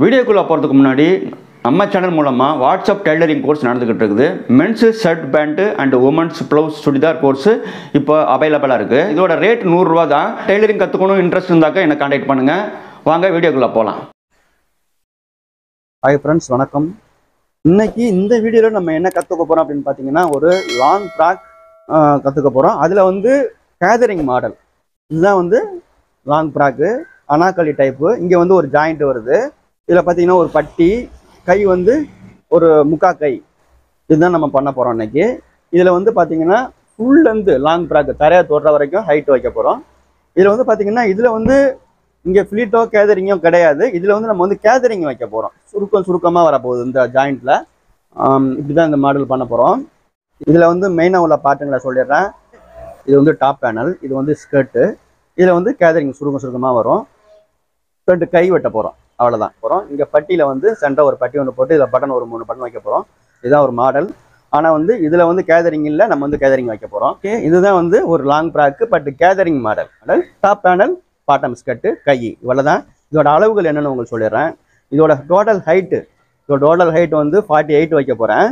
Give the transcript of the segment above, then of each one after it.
வீடியோக்குள்ளே போகிறதுக்கு முன்னாடி நம்ம சேனல் மூலமாக வாட்ஸ்அப் டெய்லரிங் கோர்ஸ் நடந்துக்கிட்டு இருக்குது men's shirt pant and women's blouse churidar course இப்போ அவைலபிளாக இருக்குது இதோட ரேட் நூறுரூவா தான் டெய்லரிங் கற்றுக்கணும் இன்ட்ரெஸ்ட் இருந்தாக்க என்னை காண்டாக்ட் பண்ணுங்கள் வாங்க வீடியோக்குள்ளே போகலாம் ஹாய் ஃப்ரெண்ட்ஸ் வணக்கம் இன்னைக்கு இந்த வீடியோவில் நம்ம என்ன கற்றுக்க போகிறோம் அப்படின்னு பார்த்தீங்கன்னா ஒரு லாங் ஃப்ராக் கற்றுக்க போகிறோம் அதில் வந்து கேதரிங் மாடல் இதுதான் வந்து லாங் ஃப்ராக்கு அனாக்களி டைப்பு இங்கே வந்து ஒரு ஜாயிண்ட் வருது இதில் பார்த்தீங்கன்னா ஒரு பட்டி கை வந்து ஒரு முக்கா கை இதுதான் நம்ம பண்ண போகிறோம் இன்னைக்கு இதில் வந்து பார்த்தீங்கன்னா ஃபுல் லென்த்து லாங் ஃப்ராக் தரையை தொடுற வரைக்கும் ஹைட் வைக்க போகிறோம் இதில் வந்து பார்த்தீங்கன்னா இதில் வந்து இங்கே ஃப்ளீட்டோ கேதரிங்கோ கிடையாது இதில் வந்து நம்ம வந்து கேதரிங் வைக்க போகிறோம் சுருக்கம் சுருக்கமாக வரப்போகுது இந்த ஜாயிண்ட்டில் இப்படி தான் இந்த மாடல் பண்ண போகிறோம் இதில் வந்து மெயினாக உள்ள பாட்டுங்களை சொல்லிடுறேன் இது வந்து டாப் பேனல் இது வந்து ஸ்கர்ட்டு இதில் வந்து கேதரிங் சுருக்கம் சுருக்கமாக வரும் ரெண்டு கை வெட்ட போகிறோம் அவ்வளோதான் போகிறோம் இங்கே பட்டியில் வந்து சென்டர் ஒரு பட்டி ஒன்று போட்டு இதில் பட்டன் ஒரு மூணு பட்டன் வைக்க போகிறோம் இதுதான் ஒரு மாடல் ஆனால் வந்து இதில் வந்து கேதரிங் இல்லை நம்ம வந்து கேதரிங் வைக்க போகிறோம் ஓகே இதுதான் வந்து ஒரு long frock but gathering model model top panel bottom skirt கை இவ்வளோ தான் இதோட அளவுகள் என்னென்னு உங்களுக்கு சொல்லிடுறேன் இதோட டோட்டல் ஹைட்டு இதோட டோட்டல் ஹைட் வந்து ஃபார்ட்டி எயிட் வைக்க போகிறேன்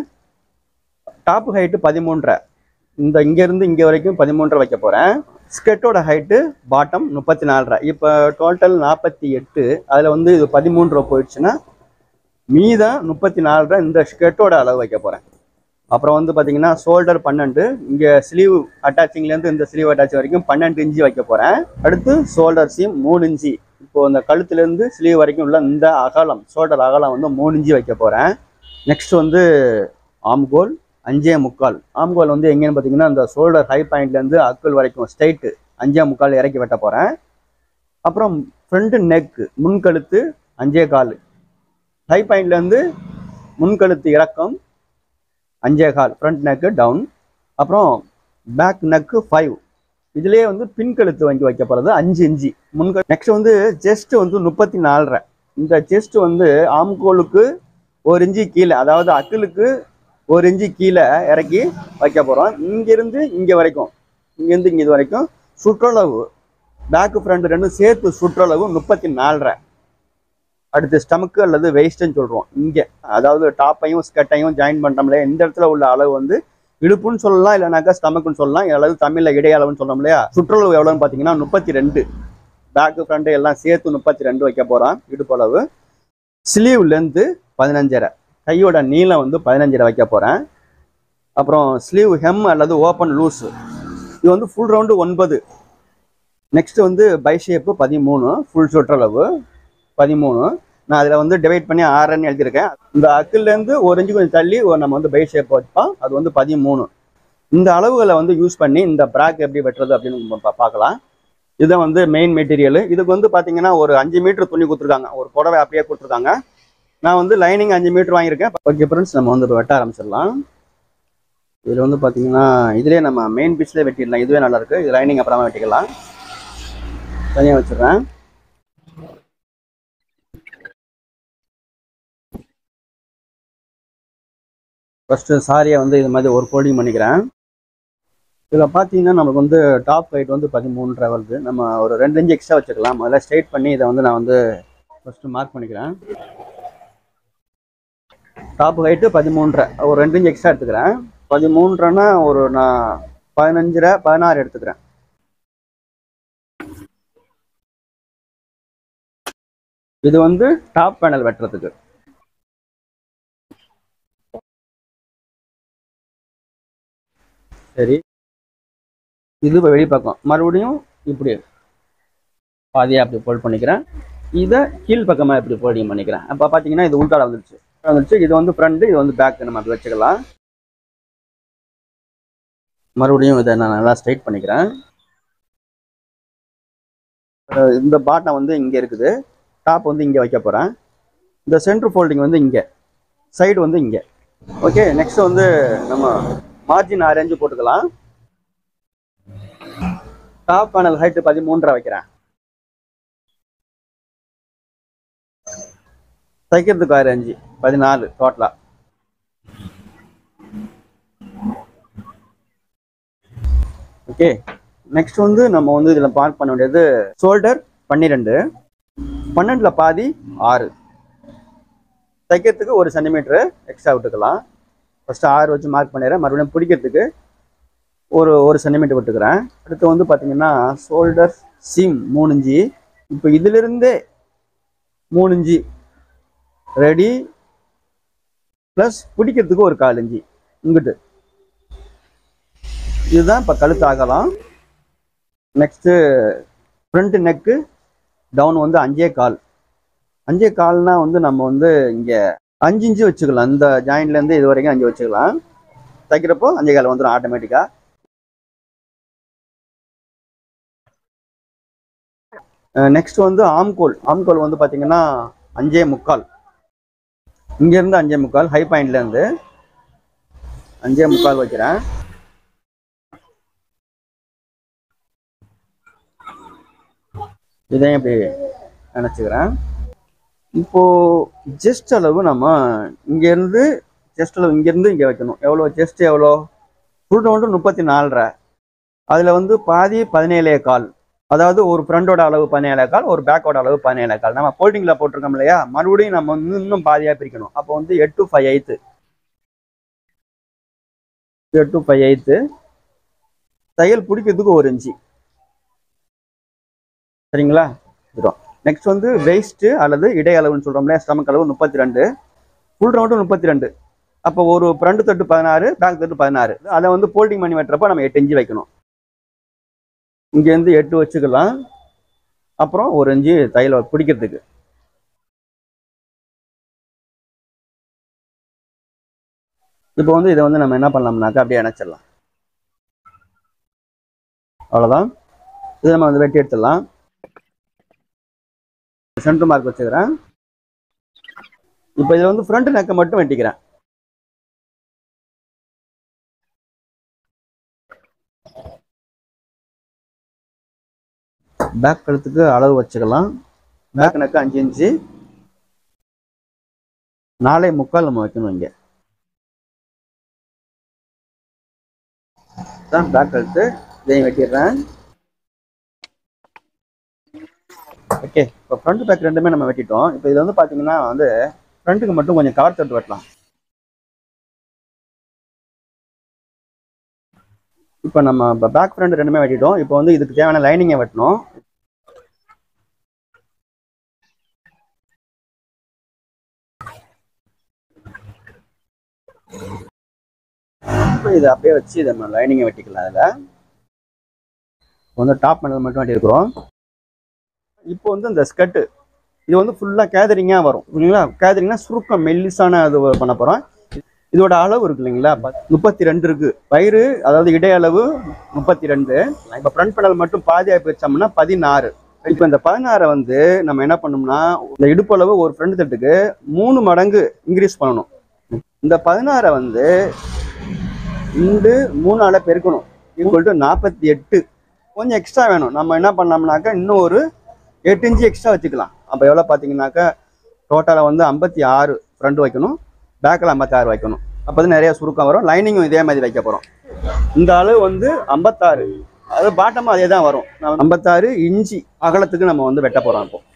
டாப் ஹைட்டு பதிமூன்றரை இந்த இங்கேருந்து இங்கே வரைக்கும் பதிமூன்றரை வைக்க போகிறேன் ஸ்கர்ட்டோட ஹைட்டு பாட்டம் முப்பத்தி நாலரை இப்போ டோட்டல் நாற்பத்தி எட்டு அதில் வந்து இது பதிமூன்றரை போயிடுச்சுன்னா மீதம் முப்பத்தி நாலரை இந்த ஸ்கர்ட்டோட அளவு வைக்க போகிறேன் அப்புறம் வந்து பார்த்தீங்கன்னா ஷோல்டர் பன்னெண்டு இங்கே ஸ்லீவ் அட்டாச்சிங்லேருந்து இந்த ஸ்லீவ் அட்டாச் வரைக்கும் பன்னெண்டு இன்ச்சு வைக்க போகிறேன் அடுத்து ஷோல்டர் சீம் மூணு இன்ச்சு இப்போ இந்த கழுத்துலேருந்து ஸ்லீவ் வரைக்கும் உள்ள இந்த அகலம் ஷோல்டர் அகலம் வந்து மூணு இன்ச்சு வைக்க போகிறேன் நெக்ஸ்ட் வந்து ஆம்கோல் அஞ்சே முக்கால் ஆம்கோல் வந்து எங்கேன்னு பார்த்தீங்கன்னா இந்த ஷோல்டர் ஹை பாயிண்ட்லேருந்து அக்குள் வரைக்கும் ஸ்ட்ரைட்டு அஞ்சே முக்கால் இறக்கி வெட்ட போகிறேன் அப்புறம் ஃப்ரண்ட் நெக்கு முன்கழுத்து அஞ்சே கால் ஹை பாயிண்ட்லேருந்து முன்கழுத்து இறக்கம் அஞ்சே கால் ஃப்ரண்ட் நெக்கு டவுன் அப்புறம் பேக் நெக்கு ஃபைவ் இதுலேயே வந்து பின்கழுத்து வாங்கி வைக்க போகிறது அஞ்சு இஞ்சி முன்க நெக்ஸ்ட் வந்து செஸ்ட் வந்து முப்பத்தி நாலரை இந்த செஸ்ட் வந்து ஆம்கோலுக்கு ஒரு இஞ்சி கீழே அதாவது அக்கிளுக்கு ஒரு இஞ்சி கீழே இறக்கி வைக்க போகிறோம் இங்கேருந்து இங்கே வரைக்கும் இங்கேருந்து இங்கே இது வரைக்கும் சுற்றளவு பேக்கு ஃப்ரண்ட் ரெண்டும் சேர்த்து சுற்றளவு முப்பத்தி நாலரை அடுத்து ஸ்டமக்கு அல்லது வெயிஸ்ட்னு சொல்கிறோம் இங்கே அதாவது டாப்பையும் ஸ்கர்ட்டையும் ஜாயின் பண்ணுறோம்லையா இந்த இடத்துல உள்ள அளவு வந்து இடுப்புன்னு சொல்லலாம் இல்லைனாக்கா ஸ்டமக்குன்னு சொல்லலாம் அல்லது தமிழில் இடையளவுன்னு சொல்றோம் இல்லையா சுற்றளவு எவ்வளோன்னு பார்த்தீங்கன்னா முப்பத்தி ரெண்டு பேக்கு ஃப்ரண்ட்டு எல்லாம் சேர்த்து முப்பத்தி ரெண்டு வைக்க போகிறோம் இடுப்பு அளவு ஸ்லீவ் லென்த்து பதினஞ்சரை கையோட நீளம் வந்து பதினஞ்சரை வைக்க போகிறேன் அப்புறம் ஸ்லீவ் ஹெம் அல்லது ஓப்பன் லூஸ் இது வந்து ஃபுல் ரவுண்டு ஒன்பது நெக்ஸ்ட் வந்து பை ஷேப்பு பதிமூணு ஃபுல் சுற்றளவு பதிமூணு நான் அதில் வந்து டிவைட் பண்ணி ஆறுன்னு எழுதியிருக்கேன் இந்த அக்கிலேருந்து ஒரு இன்ச்சு கொஞ்சம் தள்ளி ஒரு நம்ம வந்து பை ஷேப் வைப்போம் அது வந்து பதிமூணு இந்த அளவுகளை வந்து யூஸ் பண்ணி இந்த ப்ராக் எப்படி வெட்டுறது அப்படின்னு நம்ம பா- பார்க்கலாம் இதுதான் வந்து மெயின் மெட்டீரியல் இதுக்கு வந்து பார்த்தீங்கன்னா ஒரு அஞ்சு மீட்டர் துணி கொடுத்துருக்காங்க ஒரு புடவை அப்படியே கொடுத்துருக்காங்க நான் வந்து லைனிங் அஞ்சு மீட்டர் வாங்கியிருக்கேன் ஓகே ஃப்ரெண்ட்ஸ் நம்ம வந்து இப்ப வெட்ட ஆரம்பிச்சிடலாம் இதில் வந்து பார்த்தீங்கன்னா இதுலேயே நம்ம மெயின் பீஸ்லேயே வெட்டிடலாம் இதுவே நல்லா இருக்கு இது லைனிங் அப்புறமா வெட்டிக்கலாம் தனியாக வச்சிடுறேன் ஃபஸ்ட்டு சாரியை வந்து இது மாதிரி ஒரு ஃபோல்டிங் பண்ணிக்கிறேன் இதில் பார்த்தீங்கன்னா நமக்கு வந்து டாப் ஹைட் வந்து பதிமூன்றரை வருது நம்ம ஒரு ரெண்டு இன்ச்சு எக்ஸ்ட்ரா வச்சுக்கலாம் முதல்ல ஸ்ட்ரைட் பண்ணி இதை வந்து நான் வந்து ஃபஸ்ட்டு மார்க் பண்ணிக்கிறேன் டாப் ஹைட்டு பதிமூன்றரை ஒரு ரெண்டு இன்ச்சு எக்ஸ்ட்ரா எடுத்துக்கிறேன் பதிமூன்றரைன்னா ஒரு நான் பதினஞ்சரை பதினாறு எடுத்துக்கிறேன் இது வந்து டாப் பேனல் வெட்டுறதுக்கு சரி இது இப்போ வெளிப்பக்கம் மறுபடியும் இப்படி பாதியாக அப்படி ஃபோல்ட் பண்ணிக்கிறேன் இதை கீழ் பக்கமாக இப்படி ஃபோல்டிங் பண்ணிக்கிறேன் அப்போ பார்த்தீங்கன்னா இது உள்டால வந்துருச்சு வந்துருச்சு இது வந்து ஃப்ரண்ட் இது வந்து பேக் நம்ம அப்படி வச்சுக்கலாம் மறுபடியும் இதை நான் நல்லா ஸ்ட்ரைட் பண்ணிக்கிறேன் அஹ் இந்த பாட்டம் வந்து இங்கே இருக்குது டாப் வந்து இங்கே வைக்க போகிறேன் இந்த சென்ட்ரு ஃபோல்டிங் வந்து இங்கே சைடு வந்து இங்கே ஓகே நெக்ஸ்ட் வந்து நம்ம மார்ஜின் அரேஞ்சு போட்டுக்கலாம் டாப் பேனல் ஹைட்டு பதிமூன்றரை வைக்கிறேன் தைக்கிறதுக்கு ஆறு அஞ்சு பதினாலு டோட்டலா ஓகே நெக்ஸ்ட் வந்து நம்ம வந்து இதில் பார்க் பண்ண வேண்டியது ஷோல்டர் பன்னிரெண்டு பன்னெண்டில் பாதி ஆறு தைக்கிறதுக்கு ஒரு சென்டிமீட்டர் எக்ஸ்ட்ரா விட்டுக்கலாம் ஃபஸ்ட்டு ஆறு வச்சு மார்க் பண்ணிடுறேன் மறுபடியும் பிடிக்கிறதுக்கு ஒரு ஒரு சென்டிமீட்டர் விட்டுக்கிறேன் அடுத்து வந்து பார்த்தீங்கன்னா ஷோல்டர் சீம் மூணு இஞ்சி இப்போ இதிலிருந்தே மூணு இஞ்சி ரெடி ப்ளஸ் பிடிக்கிறதுக்கு ஒரு கால் இஞ்சி இங்கிட்டு இதுதான் இப்போ கழுத்து ஆகலாம் நெக்ஸ்ட்டு ஃப்ரண்ட் நெக்கு டவுன் வந்து அஞ்சே கால் அஞ்சே கால்னா வந்து நம்ம வந்து இங்கே அஞ்சு இன்ச்சு வச்சுக்கலாம் இந்த ஜாயின்லேருந்து இது வரைக்கும் அஞ்சு வச்சுக்கலாம் தைக்கிறப்போ அஞ்சே கால் வந்துடும் ஆட்டோமேட்டிக்காக நெக்ஸ்ட் வந்து ஆம்கோல் ஆம்கோல் வந்து பார்த்தீங்கன்னா அஞ்சே முக்கால் இங்கேருந்து அஞ்சே முக்கால் ஹை பாயிண்ட்லேருந்து அஞ்சே முக்கால் வைக்கிறேன் இதையும் இப்படி நினச்சிக்கிறேன் இப்போ ஜஸ்ட் அளவு நம்ம இங்கேருந்து ஜஸ்ட் அளவு இங்கேருந்து இங்கே வைக்கணும் எவ்வளோ ஜஸ்ட் எவ்வளோ ஃபுல் ரவுண்டு முப்பத்தி நாலரை அதில் வந்து பாதி பதினேழே கால் அதாவது ஒரு ஃப்ரண்டோட அளவு பதினேழே கால் ஒரு பேக்கோட அளவு பதினேழே கால் நம்ம ஃபோல்டிங்கில் போட்டிருக்கோம் இல்லையா மறுபடியும் நம்ம வந்து இன்னும் பாதியாக பிரிக்கணும் அப்போ வந்து எட்டு ஃபைவ் எயித்து எட்டு ஃபைவ் எயித்து தையல் பிடிக்கிறதுக்கு ஒரு இன்ச்சு சரிங்களா இதுதான் நெக்ஸ்ட் வந்து வெயிஸ்ட்டு அல்லது இடை அளவுன்னு சொல்கிறோம் இல்லையா ஸ்டமக் அளவு முப்பத்தி ரெண்டு ஃபுல் ரவுண்டு முப்பத்தி ரெண்டு அப்போ ஒரு ஃப்ரண்ட் தட்டு பதினாறு பேக் தட்டு பதினாறு அதை வந்து ஃபோல்டிங் பண்ணி வெட்டுறப்ப நம்ம எட்டு இன்ச்சு வைக்கணும் இங்கேருந்து எட்டு வச்சுக்கலாம் அப்புறம் ஒரு இன்ச்சு தையல் பிடிக்கிறதுக்கு இப்போ வந்து இதை வந்து நம்ம என்ன பண்ணலாம்னாக்கா அப்படியே இணைச்சிடலாம் அவ்வளோதான் இதை நம்ம வந்து வெட்டி எடுத்துடலாம் சென்டர் மார்க் வச்சுக்கிறேன் இப்போ இதில் வந்து ஃப்ரண்ட் நெக்கை மட்டும் வெட்டிக்கிறேன் பேக் கழுத்துக்கு அளவு வச்சுக்கலாம் பேக் நெக்கு அஞ்சு இன்ச்சு நாலே முக்கால் நம்ம வைக்கணும் இங்கே தான் பேக் கழுத்து இதையும் வெட்டிடுறேன் ஓகே இப்போ ஃப்ரண்ட் பேக் ரெண்டுமே நம்ம வெட்டிட்டோம் இப்போ இது வந்து பார்த்தீங்கன்னா வந்து ஃப்ரண்ட்டுக்கு மட்டும் கொஞ்சம் கவர் தட்டு வெட்டலாம் இப்போ நம்ம இப்போ பேக் ஃப்ரண்ட் ரெண்டுமே வெட்டிட்டோம் இப்போ வந்து இதுக்கு தேவையான லைனிங்கை வெட்டணும் இப்போ இதை அப்படியே வச்சு இதை நம்ம லைனிங்கை வெட்டிக்கலாம் அதில் இப்போ வந்து டாப் பண்ணது மட்டும் வெட்டியிருக்கிறோம் இப்போ வந்து இந்த ஸ்கர்ட்டு இது வந்து ஃபுல்லாக கேதரிங்காக வரும் இல்லைங்களா கேதரிங்னா சுருக்கம் மெல்லிசான இது பண்ண போகிறோம் இதோட அளவு இருக்கு இல்லைங்களா முப்பத்தி ரெண்டு இருக்கு வயிறு அதாவது இடை அளவு முப்பத்தி ரெண்டு இப்போ ஃப்ரண்ட் பேனல் மட்டும் பாதியாக பிரிச்சோம்னா பதினாறு இப்போ இந்த பதினாறை வந்து நம்ம என்ன பண்ணோம்னா இந்த இடுப்பளவு ஒரு ஃப்ரண்ட் தட்டுக்கு மூணு மடங்கு இன்க்ரீஸ் பண்ணணும் இந்த பதினாறை வந்து ரெண்டு மூணால பெருக்கணும் ஈக்குவல் டு நாற்பத்தி எட்டு கொஞ்சம் எக்ஸ்ட்ரா வேணும் நம்ம என்ன பண்ணோம்னாக்கா இன்னும் ஒரு எட்டு இன்ச்சு எக்ஸ்ட்ரா வச்சுக்கலாம் அப்போ எவ்வளோ பார்த்தீங்கன்னாக்கா டோட்டலாக வந்து ஐம்பத்தி ஆறு ஃப்ரண்ட் வைக்கணும் பேக்கில் ஐம்பத்தாறு வைக்கணும் அப்போ வந்து நிறைய சுருக்கம் வரும் லைனிங்கும் இதே மாதிரி வைக்க போகிறோம் இந்த அளவு வந்து ஐம்பத்தாறு அது பாட்டமாக அதே தான் வரும் நம்ம ஐம்பத்தாறு இன்ச்சு அகலத்துக்கு நம்ம வந்து வெட்ட போகிறோம் இப்போ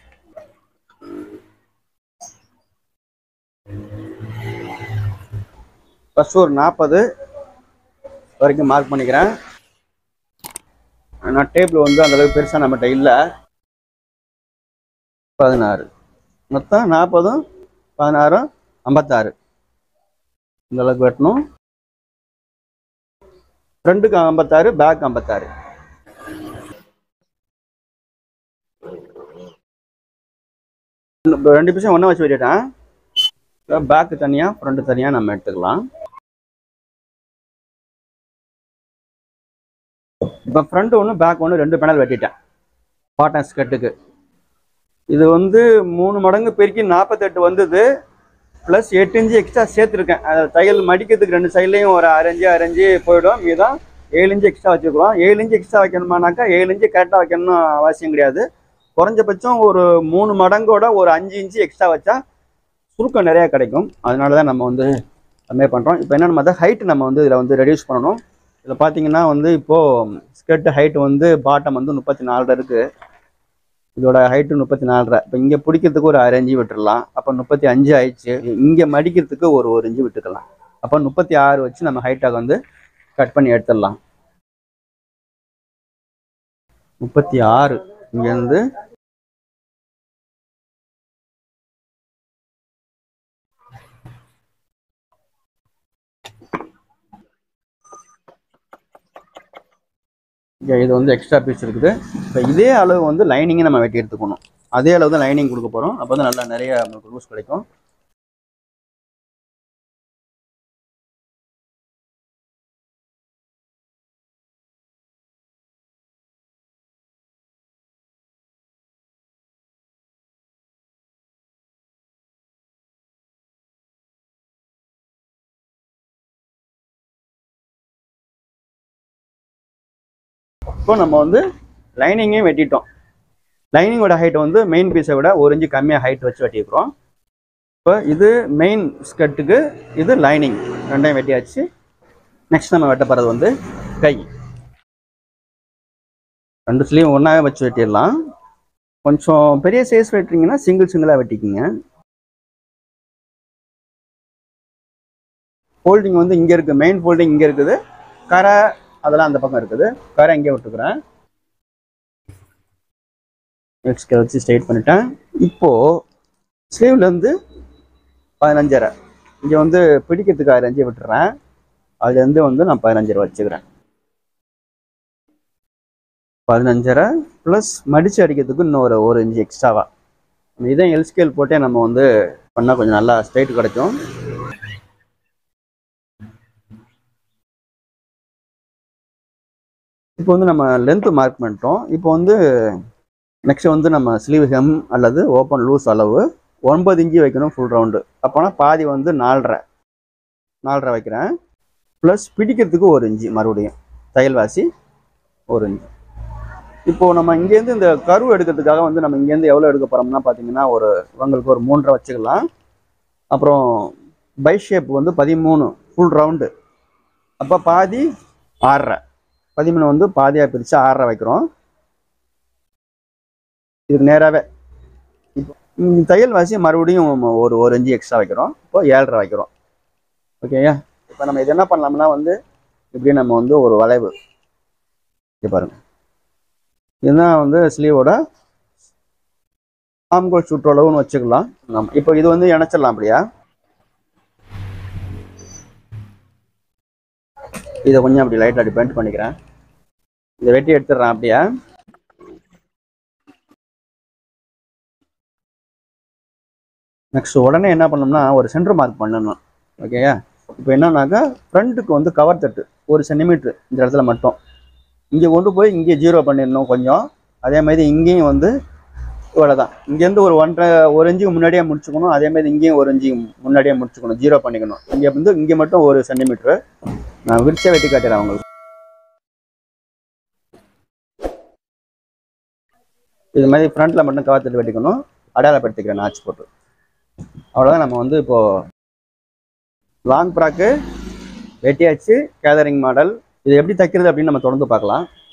ஃபஸ்ட் ஒரு நாற்பது வரைக்கும் மார்க் பண்ணிக்கிறேன் நான் டேபிள் வந்து அந்த அளவுக்கு பெருசாக நம்மகிட்ட இல்லை பதினாறு மொத்தம் நாற்பதும் பதினாறும் ஐம்பத்தாறு இந்த அளவுக்கு வெட்டணும் ஃப்ரண்ட்டுக்கு ஐம்பத்தாறு பேக் ஐம்பத்தாறு இப்போ ரெண்டு பீஸும் ஒன்றா வச்சு வெட்டிட்டேன் பேக்கு தனியாக ஃப்ரண்ட்டு தனியாக நம்ம எடுத்துக்கலாம் இப்போ ஃப்ரண்ட் ஒன்று பேக் ஒன்று ரெண்டு பேனல் வெட்டிட்டேன் பாட்டன் ஸ்கர்ட்டுக்கு இது வந்து மூணு மடங்கு பெருக்கி நாற்பத்தெட்டு வந்தது ப்ளஸ் எட்டு இன்ச்சு எக்ஸ்ட்ரா சேர்த்துருக்கேன் அதை தையல் மடிக்கிறதுக்கு ரெண்டு சைட்லேயும் ஒரு அரைஞ்சு அரைஞ்சு போயிடும் மீதம் ஏழு இன்ச்சு எக்ஸ்ட்ரா வச்சுருக்குறோம் ஏழு இன்ச்சு எக்ஸ்ட்ரா வைக்கணுமானாக்கா ஏழு இன்ச்சு கரெக்டாக வைக்கணும்னு அவசியம் கிடையாது குறைஞ்சபட்சம் ஒரு மூணு மடங்கோட ஒரு அஞ்சு இன்ச்சு எக்ஸ்ட்ரா வச்சா சுருக்கம் நிறையா கிடைக்கும் அதனால தான் நம்ம வந்து அதுமாதிரி பண்ணுறோம் இப்போ என்ன நம்ம ஹைட் நம்ம வந்து இதில் வந்து ரெடியூஸ் பண்ணணும் இதில் பார்த்தீங்கன்னா வந்து இப்போது ஸ்கர்ட் ஹைட் வந்து பாட்டம் வந்து முப்பத்தி நாலு இருக்குது இதோட ஹைட்டு முப்பத்தி நாலரை இப்போ இங்கே பிடிக்கிறதுக்கு ஒரு அரை இன்ச்சு விட்டுடலாம் அப்போ முப்பத்தி அஞ்சு ஆயிடுச்சு இங்கே மடிக்கிறதுக்கு ஒரு ஒரு இன்ச்சு விட்டுக்கலாம் அப்போ முப்பத்தி ஆறு வச்சு நம்ம ஹைட்டாக வந்து கட் பண்ணி எடுத்துடலாம் முப்பத்தி ஆறு இங்கேருந்து இங்கே இது வந்து எக்ஸ்ட்ரா பீஸ் இருக்குது இப்போ இதே அளவு வந்து லைனிங்கை நம்ம வெட்டி எடுத்துக்கணும் அதே அளவு தான் லைனிங் கொடுக்க போகிறோம் அப்போ தான் நல்லா நிறைய நமக்கு லூஸ் கிடைக்கும் இப்போ நம்ம வந்து லைனிங்கையும் வெட்டிட்டோம் லைனிங்கோட ஹைட் வந்து மெயின் பீஸை விட ஒரு இன்ச்சு கம்மியாக ஹைட் வச்சு வெட்டியிருக்கிறோம் இப்போ இது மெயின் ஸ்கர்ட்டுக்கு இது லைனிங் ரெண்டையும் வெட்டியாச்சு நெக்ஸ்ட் நம்ம வெட்ட போகிறது வந்து கை ரெண்டு ஸ்லீவ் ஒன்றாவே வச்சு வெட்டிடலாம் கொஞ்சம் பெரிய சைஸ் வெட்டுறீங்கன்னா சிங்கிள் சிங்கிளாக வெட்டிக்கிங்க ஃபோல்டிங் வந்து இங்கே இருக்குது மெயின் ஃபோல்டிங் இங்கே இருக்குது கரை அதெல்லாம் அந்த பக்கம் இருக்குது கரை இங்கே விட்டுக்கிறேன் எக்ஸ்கே வச்சு ஸ்ட்ரைட் பண்ணிட்டேன் இப்போது ஸ்லீவ்லேருந்து பதினஞ்சரை இங்கே வந்து பிடிக்கிறதுக்கு ஆறு அஞ்சு விட்டுறேன் அதுலேருந்து வந்து நான் பதினஞ்சரை வச்சுக்கிறேன் பதினஞ்சரை ப்ளஸ் மடித்து அடிக்கிறதுக்கு இன்னும் ஒரு ஒரு இன்ச்சு எக்ஸ்ட்ராவா இதே எல் ஸ்கேல் போட்டே நம்ம வந்து பண்ணால் கொஞ்சம் நல்லா ஸ்ட்ரைட் கிடைக்கும் இப்போ வந்து நம்ம லென்த்து மார்க் பண்ணிட்டோம் இப்போ வந்து நெக்ஸ்ட் வந்து நம்ம ஸ்லீவ் ஹெம் அல்லது ஓப்பன் லூஸ் அளவு ஒன்பது இன்ச்சு வைக்கணும் ஃபுல் ரவுண்டு அப்போனா பாதி வந்து நாலரை நாலரை வைக்கிறேன் ப்ளஸ் பிடிக்கிறதுக்கு ஒரு இன்ச்சு மறுபடியும் தையல் வாசி ஒரு இன்ச்சு இப்போது நம்ம இங்கேருந்து இந்த கரு எடுக்கிறதுக்காக வந்து நம்ம இங்கேருந்து எவ்வளோ எடுக்க போகிறோம்னா பார்த்தீங்கன்னா ஒரு இவங்களுக்கு ஒரு மூன்றரை வச்சுக்கலாம் அப்புறம் பை ஷேப் வந்து பதிமூணு ஃபுல் ரவுண்டு அப்போ பாதி ஆறரை பதிமூணு வந்து பாதியாக பிரித்து ஆறரை வைக்கிறோம் இதுக்கு நேராகவே இப்போ ம், தையல் வாசி மறுபடியும் ஒரு ஒரு இன்ச்சு எக்ஸ்ட்ரா வைக்கிறோம் இப்போ ஏழரை வைக்கிறோம் ஓகேயா இப்போ நம்ம இது என்ன பண்ணலாம்னா வந்து இப்படி நம்ம வந்து ஒரு வளைவு இங்க பாருங்க இதுதான் வந்து ஸ்லீவோட ஆம்கோல் சுற்றளவுன்னு வச்சுக்கலாம் நம்ம இப்போ இது வந்து இணைச்சிடலாம் அப்படியா இதை கொஞ்சம் அப்படி லைட்டாக அப்படி பெண்ட் பண்ணிக்கிறேன் இதை வெட்டி எடுத்துடுறேன் அப்படியே நெக்ஸ்ட் உடனே என்ன பண்ணோம்னா ஒரு சென்டர் மார்க் பண்ணணும் ஓகேயா இப்போ என்னன்னாக்கா ஃப்ரண்ட்டுக்கு வந்து கவர் தட்டு ஒரு சென்டிமீட்ரு இந்த இடத்துல மட்டும் இங்கே கொண்டு போய் இங்கே ஜீரோ பண்ணிடணும் கொஞ்சம் அதே மாதிரி இங்கேயும் வந்து இவ்வளோ தான் இங்கேருந்து ஒரு ஒன்றரை ஒரு இன்ச்சுக்கு முன்னாடியே முடிச்சுக்கணும் அதே மாதிரி இங்கேயும் ஒரு இன்ச்சு முன்னாடியே முடிச்சுக்கணும் ஜீரோ பண்ணிக்கணும் இங்கே வந்து இங்கே மட்டும் ஒரு சென்டிமீட்ரு நான் விரிச்சே வெட்டி காட்டுறேன் உங்களுக்கு இது மாதிரி ஃப்ரண்ட்டில் மட்டும் கவர் தட்டு வெட்டிக்கணும் அடையாளப்படுத்திக்கிறேன் நாச்சு போட்டு அவ்வளோதான் நம்ம வந்து இப்போது லாங் ஃப்ராக்கு வெட்டியாச்சு கேதரிங் மாடல் இது எப்படி தைக்கிறது அப்படின்னு நம்ம தொடர்ந்து பார்க்கலாம்